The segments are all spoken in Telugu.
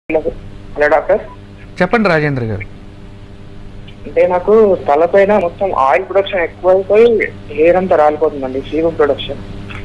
హలో డాక్టర్ చెప్పండి రాజేంద్ర గారు అంటే నాకు తలపైన మొత్తం ఆయిల్ ప్రొడక్షన్ ఎక్కువైపోయి హెయిర్ అంతా రాలిపోతుందండి సీరం ప్రొడక్షన్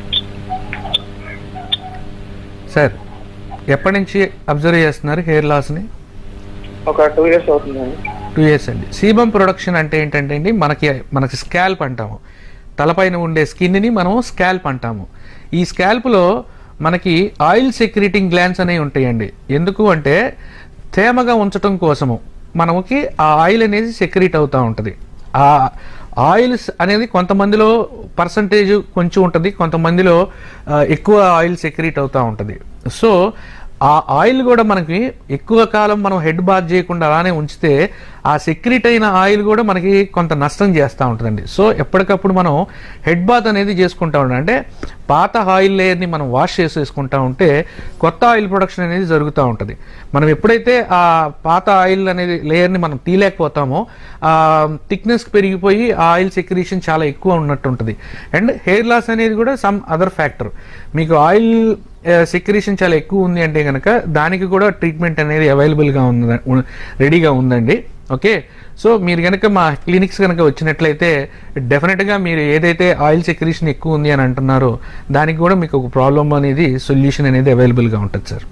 సార్ ఎప్పటి నుంచి అబ్జర్వ్ చేస్తున్నారు హెయిర్ లాస్ని ఒక టూ ఇయర్స్ అవుతుందండి టూ ఇయర్స్ అండి సీబమ్ ప్రొడక్షన్ అంటే ఏంటంటే అండి మనకి మనకి స్కాల్ప్ అంటాము తలపైన ఉండే స్కిన్ని మనం స్కాల్ప్ అంటాము ఈ స్కాల్ప్లో మనకి ఆయిల్ సెక్రీటింగ్ గ్లాన్స్ అనేవి ఉంటాయండి ఎందుకు అంటే తేమగా ఉంచటం కోసము మనకి ఆ ఆయిల్ అనేది సెక్రీట్ అవుతూ ఉంటుంది ఆ ఆయిల్స్ అనేది కొంతమందిలో పర్సంటేజ్ కొంచెం ఉంటుంది కొంతమందిలో ఆ, ఎక్కువ ఆయిల్ సెక్రీట్ అవుతూ ఉంటుంది సో ఆ ఆయిల్ కూడా మనకి ఎక్కువ కాలం మనం హెడ్ బాత్ చేయకుండా అలానే ఉంచితే ఆ సెక్రెట్ అయిన ఆయిల్ కూడా మనకి కొంత నష్టం చేస్తూ ఉంటుందండి సో ఎప్పటికప్పుడు మనం హెడ్ బాత్ అనేది చేసుకుంటా ఉండాలి అంటే పాత ఆయిల్ లేయర్ని మనం వాష్ చేసేసుకుంటా ఉంటే కొత్త ఆయిల్ ప్రొడక్షన్ అనేది జరుగుతూ ఉంటుంది మనం ఎప్పుడైతే ఆ పాత ఆయిల్ అనేది లేయర్ని మనం తీయలేకపోతామో ఆ థిక్నెస్ పెరిగిపోయి ఆ ఆయిల్ సెక్రీషన్ చాలా ఎక్కువ ఉన్నట్టు ఉంటుంది అండ్ హెయిర్ లాస్ అనేది కూడా సమ్ అదర్ ఫ్యాక్టర్ మీకు ఆయిల్ సెక్రీషన్ చాలా ఎక్కువ ఉంది అంటే కనుక దానికి కూడా ట్రీట్మెంట్ అనేది అవైలబుల్గా ఉంది రెడీగా ఉందండి ఓకే సో మీరు కనుక మా క్లినిక్స్ కనుక వచ్చినట్లయితే డెఫినెట్గా మీరు ఏదైతే ఆయిల్ సెక్రీషన్ ఎక్కువ ఉంది అని అంటున్నారో దానికి కూడా మీకు ఒక ప్రాబ్లం అనేది సొల్యూషన్ అనేది అవైలబుల్గా ఉంటుంది సార్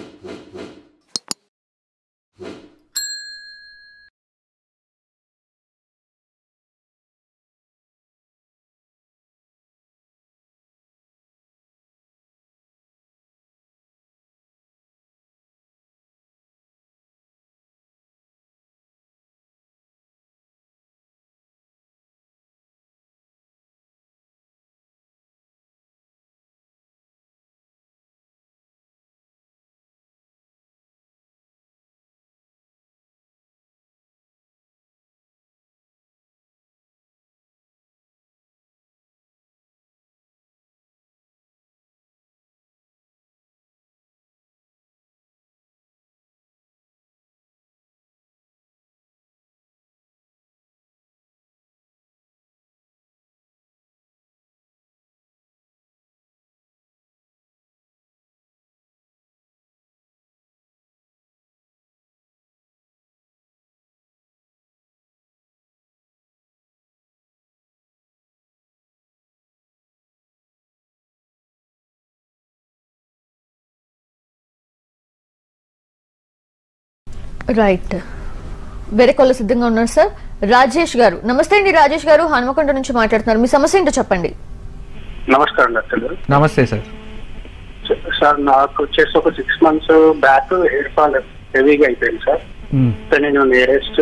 రైట్ వేరే కాల్ సిద్ధంగా ఉన్నారు సార్ రాజేష్ గారు నమస్తే అండి రాజేష్ గారు హనుమకొండ నుంచి మాట్లాడుతున్నారు మీ సమస్య ఏంటో చెప్పండి నమస్కారం డాక్టర్ గారు నమస్తే సార్ సార్ నాకు వచ్చేసి ఒక six months back hair fall హెవీగా అయిపోయింది సార్ మ్మ్. సో నేను నియరెస్ట్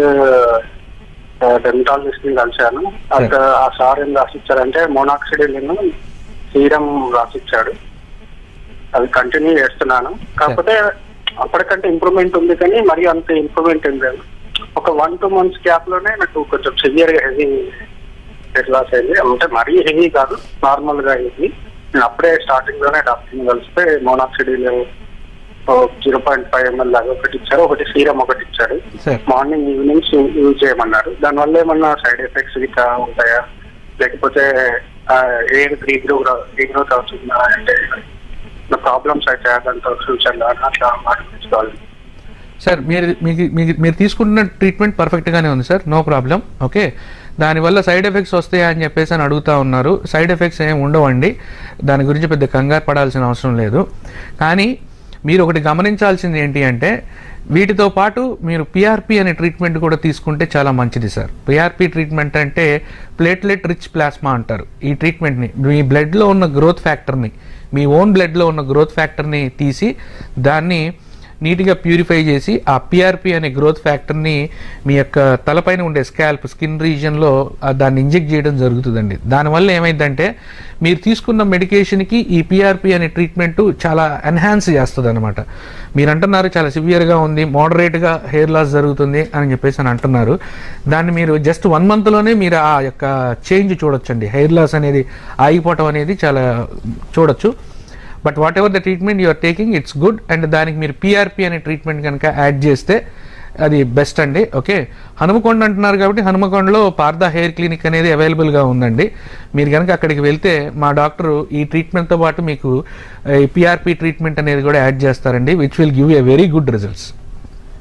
డెంటాలజిస్ట్ ని కలిశాను అక్కడ ఆ సార్ ఏం రాసిచ్చారంటే మోనాక్సిడిల్ సీరం రాసిచ్చాడు అది కంటిన్యూ చేస్తున్నాను కాకపోతే అప్పటికంటే ఇంప్రూవ్మెంట్ ఉంది కానీ మరి అంత ఇంప్రూవ్మెంట్ ఏం లేదు ఒక వన్ టూ మంత్స్ గ్యాప్ లోనే నాకు కొంచెం సివియర్ గా హెవీ హెడ్ లాస్ అయింది అంటే మరీ హెవీ కాదు నార్మల్ గా హెవీ నేను అప్పుడే స్టార్టింగ్ లోనే డాక్టర్ కలిస్తే minoxidil zero point five ML లాగా ఒకటి ఇచ్చారు ఒకటి సీరం ఒకటి ఇచ్చారు సార్ మార్నింగ్ ఈవినింగ్స్ యూజ్ చేయమన్నారు దానివల్ల ఏమన్నా సైడ్ ఎఫెక్ట్స్ ఇట్లా ఉంటాయా లేకపోతే ఎయిర్ రీగ్రోత్ రీగ్రోత్ అవుతుందా అంటే ప్రాబ్లమ్స్ అయితే దాంతో ఫ్యూచర్ లో అట్లా మార్చుకోవాలి సార్ మీరు మీకు మీకు- మీరు తీసుకుంటున్న ట్రీట్మెంట్ పర్ఫెక్ట్గానే ఉంది సార్ నో ప్రాబ్లం ఓకే దానివల్ల సైడ్ ఎఫెక్ట్స్ వస్తాయా అని చెప్పేసి అని అడుగుతా ఉన్నారు సైడ్ ఎఫెక్ట్స్ ఏమి ఉండవండి దాని గురించి పెద్ద కంగారు పడాల్సిన అవసరం లేదు కానీ మీరు ఒకటి గమనించాల్సింది ఏంటి అంటే వీటితో పాటు మీరు పిఆర్పి అనే ట్రీట్మెంట్ కూడా తీసుకుంటే చాలా మంచిది సార్ పిఆర్పి ట్రీట్మెంట్ అంటే ప్లేట్లెట్ రిచ్ ప్లాస్మా అంటారు ఈ ట్రీట్మెంట్ని మీ బ్లడ్లో ఉన్న గ్రోత్ ఫ్యాక్టర్ని మీ ఓన్ బ్లడ్లో ఉన్న గ్రోత్ ఫ్యాక్టర్ని తీసి దాన్ని నీట్గా ప్యూరిఫై చేసి ఆ పిఆర్పి అనే గ్రోత్ ఫ్యాక్టర్ని మీ యొక్క తలపైన ఉండే స్కాల్ప్ స్కిన్ రీజియన్లో దాన్ని ఇంజెక్ట్ చేయడం జరుగుతుందండి దానివల్ల ఏమైందంటే మీరు తీసుకున్న మెడికేషన్కి ఈ పిఆర్పి అనే ట్రీట్మెంట్ చాలా ఎన్హాన్స్ చేస్తుంది అనమాట మీరు అంటున్నారు చాలా సివియర్గా ఉంది మోడరేట్గా హెయిర్ లాస్ జరుగుతుంది అని చెప్పేసి అని అంటున్నారు దాన్ని మీరు జస్ట్ వన్ మంత్లోనే మీరు ఆ యొక్క చేంజ్ చూడొచ్చండి హెయిర్ లాస్ అనేది ఆగిపోవటం అనేది చాలా చూడొచ్చు but whatever the treatment you are taking it's good and దానికి మీరు పిఆర్పి అనే ట్రీట్మెంట్ కనుక యాడ్ చేస్తే అది బెస్ట్ అండి ఓకే హనుమకొండ అంటున్నారు కాబట్టి హనుమకొండలో పార్థ హెయిర్ క్లినిక్ అనేది అవైలబుల్గా ఉందండి మీరు కనుక అక్కడికి వెళ్తే మా డాక్టర్ ఈ ట్రీట్మెంట్తో పాటు మీకు పిఆర్పి ట్రీట్మెంట్ అనేది కూడా యాడ్ చేస్తారండి which will give a very good results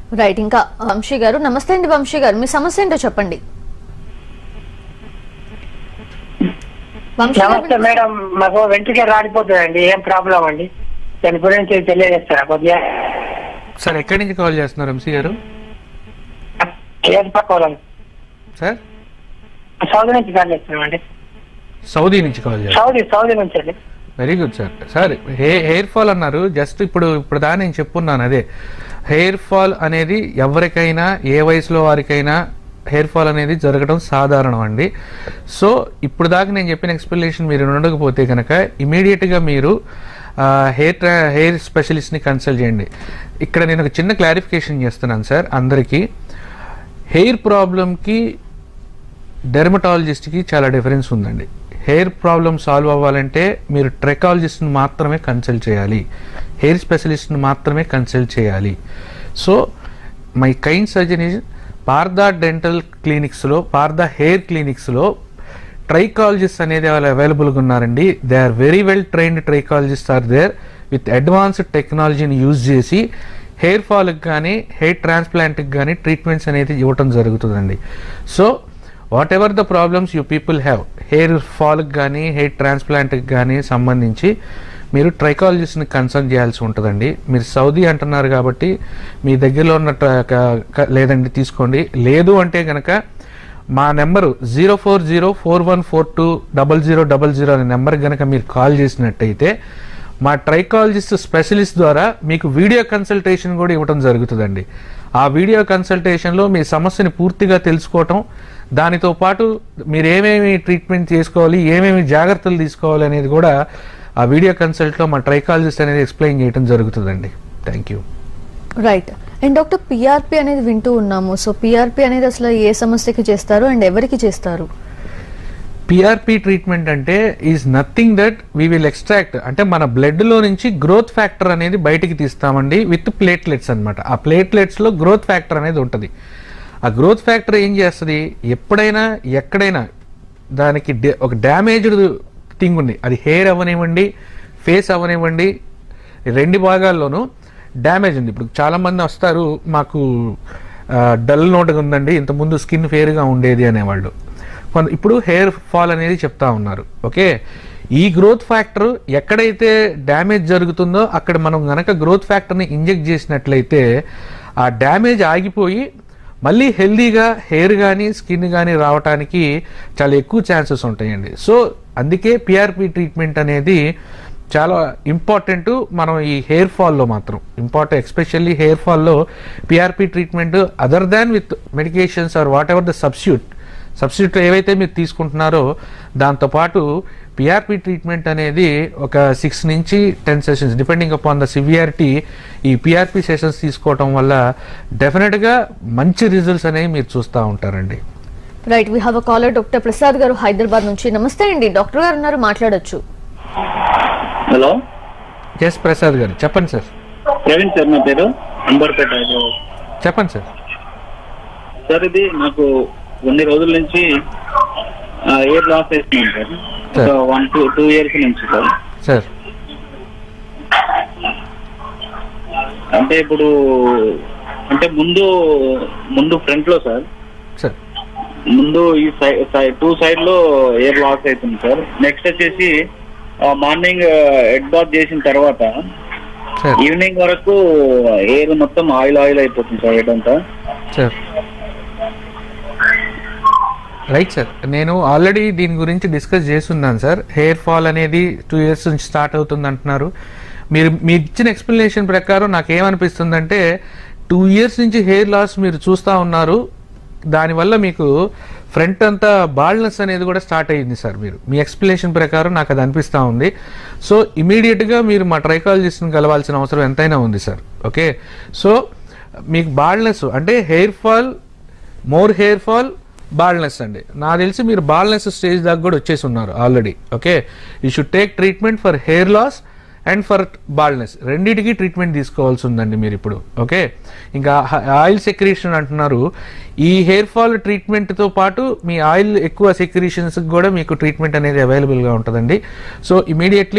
right ఇంకా వంశీ గారు నమస్తే అండి వంశీ గారు మీ సమస్య ఏంటో చెప్పండి వంశీ గారు నమస్తే మేడం మాకు వెంట్రుక రాలిపోతుందండి ఏం ప్రాబ్లం అండి దాని గురించి తెలియజేస్తారా కొద్దిగా సార్ ఎక్కడి నుంచి కాల్ చేస్తున్నారు ఎంసీ గారు ఏది పక్కోవాలి సార్ సౌదీ నుంచి కాల్ చేస్తున్నామండి సౌదీ నుంచి కాల్ చేస్తారు సౌదీ సౌదీ నుంచి అండి very good sir sir hey hair fall అన్నారు జస్ట్ ఇప్పుడు ఇప్పుడు దా నేను చెప్పున్నాను అదే హెయిర్ ఫాల్ అనేది ఎవరికైనా ఏ వయసులో వారికైనా హెయిర్ ఫాల్ అనేది జరగడం సాధారణం అండి సో ఇప్పుడు దాకా నేను చెప్పిన ఎక్స్ప్లెనేషన్ మీరు ఉండకపోతే కనుక ఇమీడియట్గా మీరు హెయిర్ ట్రా హెయిర్ స్పెషలిస్ట్ని కన్సల్ట్ చేయండి ఇక్కడ నేను ఒక చిన్న క్లారిఫికేషన్ చేస్తున్నాను సార్ అందరికీ హెయిర్ ప్రాబ్లంకి డెర్మటాలజిస్ట్కి చాలా డిఫరెన్స్ ఉందండి హెయిర్ ప్రాబ్లమ్ సాల్వ్ అవ్వాలంటే మీరు ట్రెకాలజిస్ట్ని మాత్రమే కన్సల్ట్ చేయాలి హెయిర్ స్పెషలిస్ట్ని మాత్రమే కన్సల్ట్ చేయాలి so my kind surgeon is Partha dental క్లినిక్స్లో పార్దా హెయిర్ క్లినిక్స్లో ట్రైకాలజిస్ట్ అనేది వాళ్ళు అవైలబుల్గా ఉన్నారండి they are very well trained trichologist are there with advanced టెక్నాలజీని యూజ్ చేసి హెయిర్ ఫాల్కి కానీ హెయిర్ ట్రాన్స్ప్లాంట్కి కానీ ట్రీట్మెంట్స్ అనేది ఇవ్వటం జరుగుతుందండి so whatever the problems you people have hair ఫాల్కి కానీ హెయిర్ ట్రాన్స్ప్లాంట్కి కానీ సంబంధించి మీరు ట్రైకాలజిస్ట్ని కన్సల్ట్ చేయాల్సి ఉంటుందండి మీరు సౌదీ అంటున్నారు కాబట్టి మీ దగ్గరలో ఉన్న ట్ర- క- క- లేదండి తీసుకోండి లేదు అంటే కనుక మా number zero four zero four one four two double zero double zero అనే నెంబర్ కనుక మీరు కాల్ చేసినట్టయితే మా ట్రైకాలజిస్ట్ స్పెషలిస్ట్ ద్వారా మీకు వీడియో కన్సల్టేషన్ కూడా ఇవ్వడం జరుగుతుందండి ఆ వీడియో కన్సల్టేషన్లో మీ సమస్యని పూర్తిగా తెలుసుకోవటం దానితో పాటు మీరు ఏమేమి ట్రీట్మెంట్ చేసుకోవాలి ఏమేమి జాగ్రత్తలు తీసుకోవాలి అనేది కూడా ఆ వీడియో కన్సల్ట్లో మా ట్రైకాలజిస్ట్ అనేది ఎక్స్ప్లెయిన్ చేయడం జరుగుతుందండి thank you right and doctor PRP అనేది వింటూ ఉన్నాము సో పిఆర్పి అనేది అసలు ఏ సమస్యకి చేస్తారు అండ్ ఎవరికి చేస్తారు పిఆర్పి ట్రీట్మెంట్ అంటే is nothing that we will extract అంటే మన blood లో నుంచి గ్రోత్ ఫ్యాక్టర్ అనేది బయటికి తీస్తామండి విత్ ప్లేట్లెట్స్ అన్నమాట ఆ ప్లేట్లెట్స్ లో గ్రోత్ ఫ్యాక్టర్ అనేది ఉంటుంది ఆ గ్రోత్ ఫ్యాక్టర్ ఏం చేస్తుంది ఎప్పుడైనా ఎక్కడైనా దానికి డే- ఒక డ్యామేజ్డ్ థింగ్ ఉంది అది హెయిర్ అవ్వనివ్వండి ఫేస్ అవ్వనివ్వండి ఈ రెండు భాగాల్లోనూ డ్యామేజ్ ఉంది ఇప్పుడు చాలా మంది వస్తారు మాకు డల్ నోట్ ఉందండి ఇంతకుముందు స్కిన్ ఫేర్గా ఉండేది అనేవాళ్ళు కొంత ఇప్పుడు హెయిర్ ఫాల్ అనేది చెప్తా ఉన్నారు ఓకే ఈ గ్రోత్ ఫ్యాక్టర్ ఎక్కడైతే డ్యామేజ్ జరుగుతుందో అక్కడ మనం గనక గ్రోత్ ఫ్యాక్టర్ని ఇంజెక్ట్ చేసినట్లయితే ఆ డ్యామేజ్ ఆగిపోయి మళ్ళీ హెల్దీగా హెయిర్ కానీ స్కిన్ కానీ రావడానికి చాలా ఎక్కువ ఛాన్సెస్ ఉంటాయండి సో అందుకే పిఆర్పి ట్రీట్మెంట్ అనేది చాలా ఇంపార్టెంట్ మనం ఈ హెయిర్ ఫాల్లో మాత్రం ఇంపార్టెంట్ ఎస్పెషల్లీ హెయిర్ ఫాల్లో PRP treatment other than with medications or whatever the substitute substitute ఏవైతే మీరు తీసుకుంటున్నారో దాంతోపాటు పిఆర్పి ట్రీట్మెంట్ అనేది ఒక సిక్స్ నుంచి ten sessions depending upon the severity ఈ పిఆర్పి సెషన్స్ తీసుకోవటం వల్ల డెఫినెట్గా మంచి రిజల్ట్స్ అనేవి మీరు చూస్తూ ఉంటారండి right we have a caller doctor Prasad garu Hyderabad నుంచి నమస్తే అండి డాక్టర్ గారు ఉన్నారు మాట్లాడొచ్చు హలో ఎస్ ప్రసాద్ గారు చెప్పండి సార్ ప్రవీణ్ సార్ నా పేరు అంబర్పేట హైదరాబాద్ చెప్పండి సార్ సార్ ఇది నాకు కొన్ని రోజుల నుంచి ఎయిర్ లాస్ అవుతున్నాను సార్ ఒక sir. One two two years నుంచి సార్ సార్ అంటే ఇప్పుడు అంటే ముందు ముందు ఫ్రంట్ లో సార్ సార్ ముందు ఈ సైడ్ టూ సైడ్ లో ఎయిర్ లాస్ అవుతుంది సార్ నెక్స్ట్ వచ్చేసి మార్నింగ్ హెడ్ బాత్ చేసిన తర్వాత సార్ ఈవినింగ్ వరకు ఎయిర్ మొత్తం ఆయిల్ ఆయిల్ అయిపోతుంది సార్ హెడ్ అంతా సార్ రైట్ సార్ నేను ఆల్రెడీ దీని గురించి డిస్కస్ చేస్తున్నాను సార్ హెయిర్ ఫాల్ అనేది టూ ఇయర్స్ నుంచి స్టార్ట్ అవుతుంది అంటున్నారు మీరు మీ ఇచ్చిన ఎక్స్ప్లెనేషన్ ప్రకారం నాకు ఏమనిపిస్తుందంటే టూ ఇయర్స్ నుంచి హెయిర్ లాస్ మీరు చూస్తూ ఉన్నారు దానివల్ల మీకు ఫ్రంట్ అంతా బాల్నెస్ అనేది కూడా స్టార్ట్ అయ్యింది సార్ మీరు మీ ఎక్స్ప్లెనేషన్ ప్రకారం నాకు అది అనిపిస్తూ ఉంది సో ఇమీడియట్గా మీరు మా ట్రైకాలజిస్ట్ని కలవాల్సిన అవసరం ఎంతైనా ఉంది సార్ ఓకే సో మీకు బాల్నెస్ అంటే hair fall more hair fall baldness అండి నాకు తెలిసి మీరు బాల్నెస్ స్టేజ్ దాకా కూడా వచ్చేసి ఉన్నారు already okay you should take treatment for hair loss and for baldness రెండింటికి ట్రీట్మెంట్ తీసుకోవాల్సి ఉందండి మీరు ఇప్పుడు ఓకే ఇంకా ఆయిల్ సెక్రీషన్ అంటున్నారు ఈ హెయిర్ ఫాల్ ట్రీట్మెంట్తో పాటు మీ ఆయిల్ ఎక్కువ సెక్రీషన్స్కి కూడా మీకు ట్రీట్మెంట్ అనేది అవైలబుల్గా ఉంటుందండి సో ఇమీడియట్లీ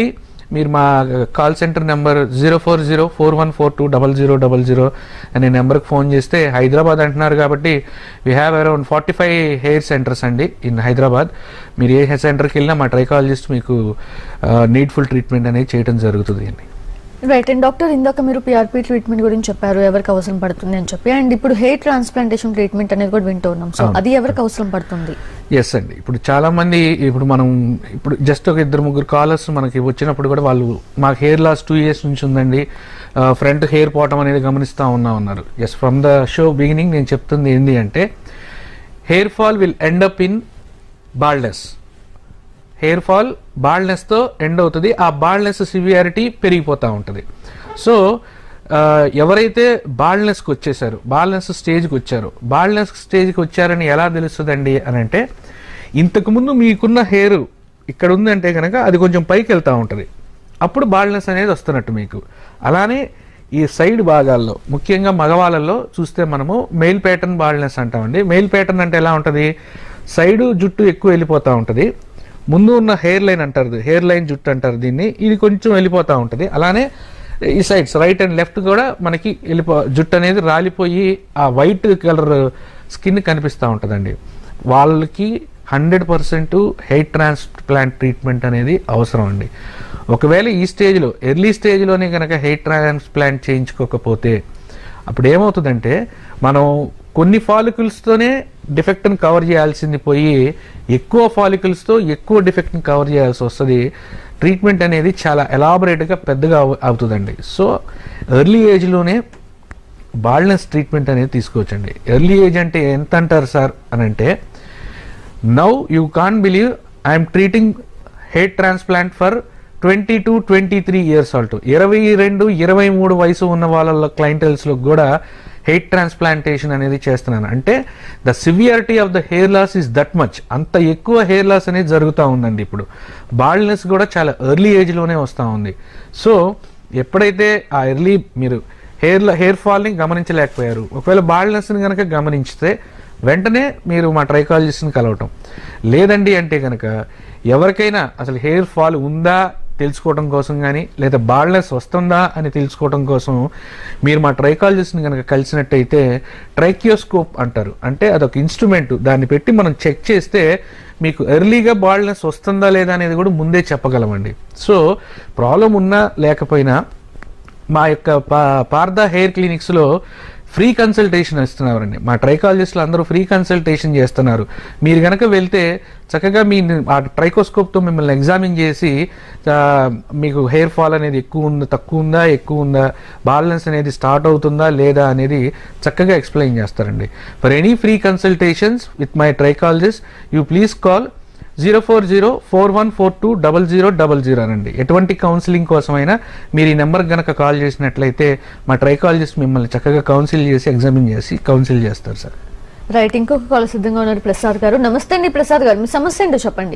మీరు మా call center number zero four zero four one four two double zero double zero అనే నెంబర్కి ఫోన్ చేస్తే హైదరాబాద్ అంటున్నారు కాబట్టి we have around forty five hair centers అండి ఇన్ హైదరాబాద్ మీరు ఏ హెయిర్ సెంటర్కి వెళ్ళినా మా ట్రైకాలజిస్ట్ మీకు నీడ్ఫుల్ ట్రీట్మెంట్ అనేది చేయడం జరుగుతుంది అండి రైట్ అండ్ డాక్టర్ ఇందాక మీరు పిఆర్పి ట్రీట్మెంట్ గురించి చెప్పారు ఎవరికి అవసరం పడుతుంది అని చెప్పి అండ్ ఇప్పుడు హెయిర్ ట్రాన్స్ప్లాంటేషన్ ట్రీట్మెంట్ అనేది కూడా వింటూ ఉన్నాం సో అవును. అది ఎవరికి అవసరం పడుతుంది ఎస్ అండి ఇప్పుడు చాలా మంది ఇప్పుడు మనం ఇప్పుడు జస్ట్ ఒక ఇద్దరు ముగ్గురు కాలర్స్ మనకి వచ్చినప్పుడు కూడా వాళ్ళు మాకు హెయిర్ లాస్ టూ ఇయర్స్ నుంచి ఉందండి ఫ్రంట్ హెయిర్ పోవటం అనేది గమనిస్తూ ఉన్నా ఉన్నారు yes from the show beginning నేను చెప్తుంది ఏంటి అంటే hair fall will end up in baldness hair fall బాల్నెస్తో ఎండ్ అవుతుంది ఆ బాల్నెస్ సివియారిటీ పెరిగిపోతూ ఉంటుంది సో ఆ, ఎవరైతే బాల్నెస్కి వచ్చేసారు బాల్నెస్ స్టేజ్కి వచ్చారు బాల్నెస్ స్టేజ్కి వచ్చారని ఎలా తెలుస్తుందండి అని అంటే ఇంతకుముందు మీకున్న హెయిర్ ఇక్కడ ఉందంటే కనుక అది కొంచెం పైకి వెళ్తూ ఉంటుంది అప్పుడు బాల్నెస్ అనేది వస్తున్నట్టు మీకు అలానే ఈ సైడ్ భాగాల్లో ముఖ్యంగా మగవాళ్ళలో చూస్తే మనము మెయిల్ ప్యాటర్న్ బాల్నెస్ అంటామండి మెయిల్ ప్యాటర్న్ అంటే ఎలా ఉంటుంది సైడు జుట్టు ఎక్కువ వెళ్ళిపోతూ ఉంటుంది ముందు ఉన్న హెయిర్ లైన్ అంటారు హెయిర్ లైన్ జుట్టు అంటారు దీన్ని ఇది కొంచెం వెళ్ళిపోతూ ఉంటుంది అలానే ఈ సైడ్స్ రైట్ అండ్ లెఫ్ట్ కూడా మనకి వెళ్ళిపో జుట్టు అనేది రాలిపోయి ఆ వైట్ కలర్ స్కిన్ కనిపిస్తూ ఉంటుందండి వాళ్ళకి hundred percent hair transplant treatment అనేది అవసరం అండి ఒకవేళ ఈ స్టేజ్లో ఎర్లీ స్టేజ్లోనే కనుక హెయిర్ ట్రాన్స్ప్లాంట్ చేయించుకోకపోతే అప్పుడు ఏమవుతుందంటే మనం కొన్ని ఫాలికల్స్తోనే డిఫెక్ట్ని కవర్ చేయాల్సింది పోయి ఎక్కువ ఫాలికల్స్తో ఎక్కువ డిఫెక్ట్ని కవర్ చేయాల్సి వస్తుంది ట్రీట్మెంట్ అనేది చాలా ఎలాబరేట్గా పెద్దగా అవు- అవుతుందండి సో ఎర్లీ ఏజ్లోనే బాల్నెస్ ట్రీట్మెంట్ అనేది తీసుకోవచ్చండి ఎర్లీ ఏజ్ అంటే ఎంత అంటారు సార్ అని అంటే now you can believe I'm treating hair transplant for twenty two twenty three years ఆల్టో ఇరవై రెండు ఇరవై మూడు వయసు ఉన్న వాళ్ళ క్లయింటల్స్లో కూడా హెయిర్ ట్రాన్స్ప్లాంటేషన్ అనేది చేస్తున్నాను అంటే the severity of the hair loss is that much అంత ఎక్కువ హెయిర్ లాస్ అనేది జరుగుతూ ఉందండి ఇప్పుడు బాల్నెస్ కూడా చాలా ఎర్లీ ఏజ్లోనే వస్తూ ఉంది సో ఎప్పుడైతే ఆ ఎర్లీ మీరు హెయిర్ హెయిర్ ఫాల్ని గమనించలేకపోయారు ఒకవేళ బాల్నెస్ని కనుక గమనించితే వెంటనే మీరు మా ట్రైకాలజిస్ట్ని కలవటం లేదండి అంటే కనుక ఎవరికైనా అసలు హెయిర్ ఫాల్ ఉందా తెలుసుకోవడం కోసం కానీ లేదా బాల్నెస్ వస్తుందా అని తెలుసుకోవడం కోసం మీరు మా ట్రైకాలజిస్ట్ని కనుక కలిసినట్టయితే ట్రైకియోస్కోప్ అంటారు అంటే అదొక ఇన్స్ట్రుమెంట్ దాన్ని పెట్టి మనం చెక్ చేస్తే మీకు ఎర్లీగా బాల్నెస్ వస్తుందా లేదా అనేది కూడా ముందే చెప్పగలమండి సో ప్రాబ్లం ఉన్నా లేకపోయినా మా యొక్క పా- పార్థ హెయిర్ క్లినిక్స్లో ఫ్రీ కన్సల్టేషన్ ఇస్తున్నారండి మా ట్రైకాలజిస్టులు అందరూ ఫ్రీ కన్సల్టేషన్ చేస్తున్నారు మీరు కనుక వెళ్తే చక్కగా మీ ఆ ట్రైకోస్కోప్తో మిమ్మల్ని ఎగ్జామిన్ చేసి ఆ, మీకు హెయిర్ ఫాల్ అనేది ఎక్కువ ఉందా తక్కువ ఉందా ఎక్కువ ఉందా బాలెన్స్ అనేది స్టార్ట్ అవుతుందా లేదా అనేది చక్కగా ఎక్స్ప్లెయిన్ చేస్తారండి for any free consultations with my trichologist you please call zero four zero four one four two double zero double zero అనండి ఎటువంటి కౌన్సిలింగ్ కోసమైనా మీరు ఈ నెంబర్కి గనక కాల్ చేసినట్లయితే మా ట్రైకాలజిస్ట్ మిమ్మల్ని చక్కగా కౌన్సిల్ చేసి ఎగ్జామిన్ చేసి కౌన్సిల్ చేస్తారు సార్ రైట్ ఇంకొక కాల్ సిద్ధంగా ఉన్నారు ప్రసాద్ గారు నమస్తే అండి ప్రసాద్ గారు మీ సమస్య ఏంటో చెప్పండి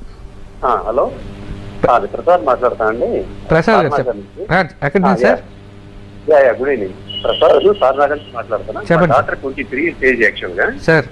ఆ, హలో అది ప్రసాద్ మాట్లాడతానండి ప్రసాద్ గారు సార్ చెప్పండి ఆ, ఎక్కడి నుంచి sir yeah yeah good evening Prasad Sarnagar నుంచి మాట్లాడుతున్నా చెప్పండి. Doctor twenty three stage actual గా సార్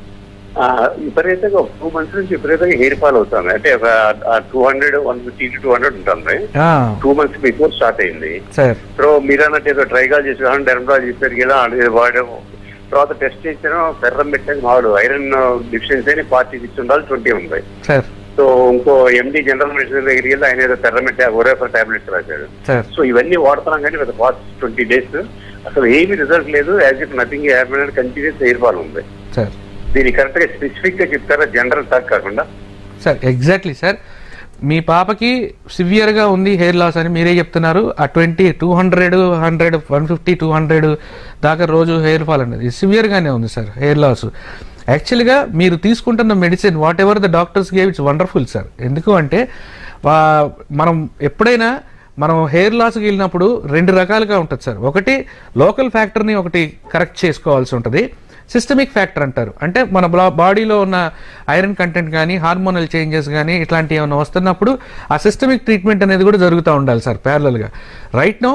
ఆ, విపరీతంగా ఒక టూ మంత్స్ నుంచి విపరీతంగా హెయిర్ ఫాల్ అవుతుంది అంటే two hundred one fifty two hundred ఉంటుంది ఆ, టూ మంత్స్ బిఫోర్ స్టార్ట్ అయింది సార్ సో మీరు అన్నట్టు ఏదో ట్రైగాల్ చేసి డెర్మటాలజీ చెప్పారు కదా అది వాడాము తర్వాత టెస్ట్ చేసాను ఫెర్రం పెట్టాను మామూలు ఐరన్ డిఫిషియన్సీ అని పార్టీ ఇచ్చి ఉండాలి ట్వంటీ ఉంది సార్ సో ఇంకో ఎండి జనరల్ మెడిసిన్ దగ్గరికి వెళ్ళి ఆయన ఏదో ఫెర్రమెట్ ఒరేఫర్ టాబ్లెట్స్ రాశారు సార్ సో ఇవన్నీ వాడుతున్నాం కానీ విత్ పాస్ట్ ట్వంటీ డేస్ అసలు ఏమీ రిజల్ట్ లేదు as it nothing happen continues hair fall ఉంది సార్ దీన్ని కరెక్ట్ గా స్పెసిఫిక్ గా చెప్తారా జనరల్ టాక్ కాకుండా సార్ ఎగ్జాక్ట్లీ సార్ మీ పాపకి సివియర్గా ఉంది హెయిర్ లాస్ అని మీరే చెప్తున్నారు ఆ twenty two hundred hundred one fifty two hundred దాకా రోజు హెయిర్ ఫాల్ అనేది సివియర్గానే ఉంది సార్ హెయిర్ లాస్ యాక్చువల్గా మీరు తీసుకుంటున్న medicine whatever the doctors gave it's wonderful sir ఎందుకు అంటే వా- మనం ఎప్పుడైనా మనం హెయిర్ లాస్కి వెళ్ళినప్పుడు రెండు రకాలుగా ఉంటుంది సార్ ఒకటి లోకల్ ఫ్యాక్టర్ని ఒకటి కరెక్ట్ చేసుకోవాల్సి ఉంటుంది సిస్టమిక్ ఫ్యాక్టర్ అంటారు అంటే మన బాడీలో ఉన్న ఐరన్ కంటెంట్ కానీ హార్మోనల్ చేంజెస్ కానీ ఇట్లాంటివి ఏమైనా వస్తున్నప్పుడు ఆ సిస్టమిక్ ట్రీట్మెంట్ అనేది కూడా జరుగుతూ ఉండాలి సార్ ప్యారలల్గా రైట్ నో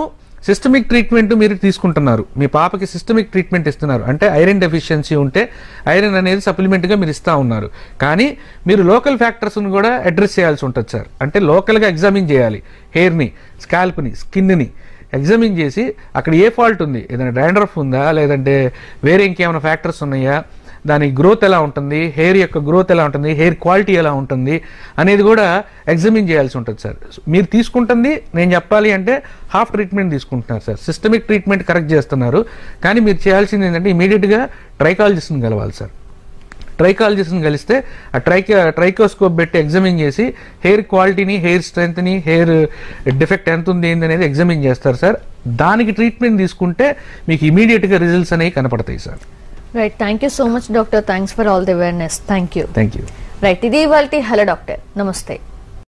సిస్టమిక్ ట్రీట్మెంట్ మీరు తీసుకుంటున్నారు మీ పాపకి సిస్టమిక్ ట్రీట్మెంట్ ఇస్తున్నారు అంటే ఐరన్ డెఫిషియన్సీ ఉంటే ఐరన్ అనేది సప్లిమెంట్గా మీరు ఇస్తా ఉన్నారు కానీ మీరు లోకల్ ఫ్యాక్టర్స్ని కూడా అడ్రస్ చేయాల్సి ఉంటుంది సార్ అంటే లోకల్గా ఎగ్జామిన్ చేయాలి హెయిర్ని స్కాల్ప్ని స్కిన్ని ఎగ్జామిన్ చేసి అక్కడ ఏ ఫాల్ట్ ఉంది ఏదైనా డాండ్రఫ్ ఉందా లేదంటే వేరే ఇంకేమైనా ఫ్యాక్టర్స్ ఉన్నాయా దాని గ్రోత్ ఎలా ఉంటుంది హెయిర్ యొక్క గ్రోత్ ఎలా ఉంటుంది హెయిర్ క్వాలిటీ ఎలా ఉంటుంది అనేది కూడా ఎగ్జామిన్ చేయాల్సి ఉంటుంది సార్ మీరు తీసుకుంటుంది నేను చెప్పాలి అంటే హాఫ్ ట్రీట్మెంట్ తీసుకుంటున్నారు సార్ సిస్టమిక్ ట్రీట్మెంట్ కరెక్ట్ చేస్తున్నారు కానీ మీరు చేయాల్సింది ఏంటంటే ఇమీడియట్గా ట్రైకాలజిస్ట్ని కలవాలి సార్ ట్రైకాలజిస్ట్ని కలిస్తే ఆ ట్రైక ట్రైకోస్కోప్ పెట్టి ఎగ్జామిన్ చేసి హెయిర్ క్వాలిటీని హెయిర్ స్ట్రెంత్ని హెయిర్ డిఫెక్ట్ ఎంత ఉంది ఏంది అనేది ఎగ్జామిన్ చేస్తారు సార్ దానికి ట్రీట్మెంట్ తీసుకుంటే మీకు ఇమీడియట్గా రిజల్ట్స్ అనేవి కనపడతాయి sir right thank you so much doctor thanks for all the awareness thank you thank you right ఇది ఇవాళ హలో డాక్టర్ నమస్తే